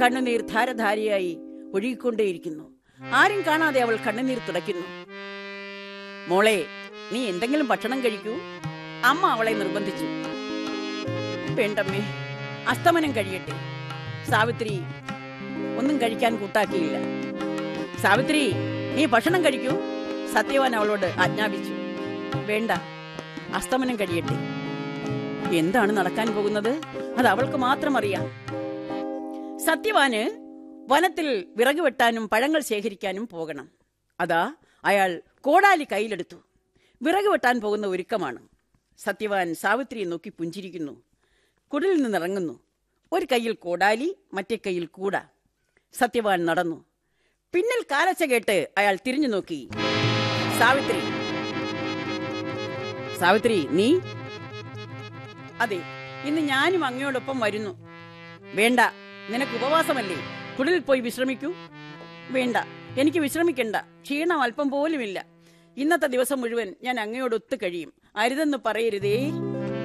കണ്ണുനീർ ധാരധാരയായി ഒഴുകിക്കൊണ്ടേയിരിക്കുന്നു ആരും കാണാതെ അവൾ കണ്ണുനീർ തുടയ്ക്കുന്നു മോളെ നീ എന്തെങ്കിലും ഭക്ഷണം കഴിക്കൂ അമ്മ അവളെ നിർബന്ധിച്ചു വേണ്ടമ്മേ അസ്തമനം കഴിയട്ടെ സാവിത്രി ഒന്നും കഴിക്കാൻ കൂട്ടാക്കിയില്ല സാവിത്രി നീ ഭക്ഷണം കഴിക്കൂ സത്യവാൻ അവളോട് ആജ്ഞാപിച്ചു വേണ്ട അസ്തമനം കഴിയട്ടെ എന്താണ് നടക്കാൻ പോകുന്നത് അത് അവൾക്ക് മാത്രം അറിയാം സത്യവാന് വനത്തിൽ വിറക് വെട്ടാനും പഴങ്ങൾ ശേഖരിക്കാനും പോകണം അതാ അയാൾ കോടാലി കയ്യിലെടുത്തു വിറക് വെട്ടാൻ പോകുന്ന ഒരുക്കമാണ് സത്യവാൻ സാവിത്രിയെ നോക്കി പുഞ്ചിരിക്കുന്നു കുടിലിൽ നിന്നിറങ്ങുന്നു ഒരു കയ്യിൽ കോടാലി മറ്റേ കയ്യിൽ കൂട സത്യവാൻ നടന്നു പിന്നിൽ കാലച്ച കേട്ട് അയാൾ തിരിഞ്ഞു നോക്കി സാവിത്രി സാവിത്രി നീ അതെ ഇന്ന് ഞാനും അങ്ങയോടൊപ്പം വരുന്നു വേണ്ട നിനക്ക് ഉപവാസമല്ലേ കുടിലിൽ പോയി വിശ്രമിക്കൂ വേണ്ട എനിക്ക് വിശ്രമിക്കണ്ട ക്ഷീണം അല്പം പോലുമില്ല ഇന്നത്തെ ദിവസം മുഴുവൻ ഞാൻ അങ്ങയോട് ഒത്തു കഴിയും അരുതെന്ന് പറയരുതേ